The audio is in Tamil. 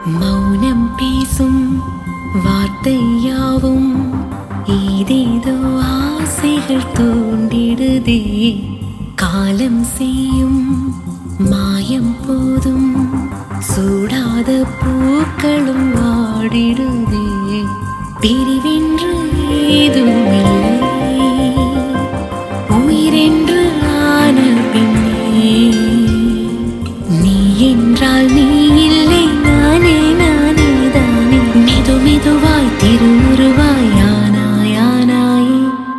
மௌனம் பேசும் வார்த்தையாவும் ஏதேதோ ஆசைகள் தூண்டிடுதே காலம் செய்யும் மாயம் போதும் சூடாத பூக்களும் வாடிடுதே பிரிவென்று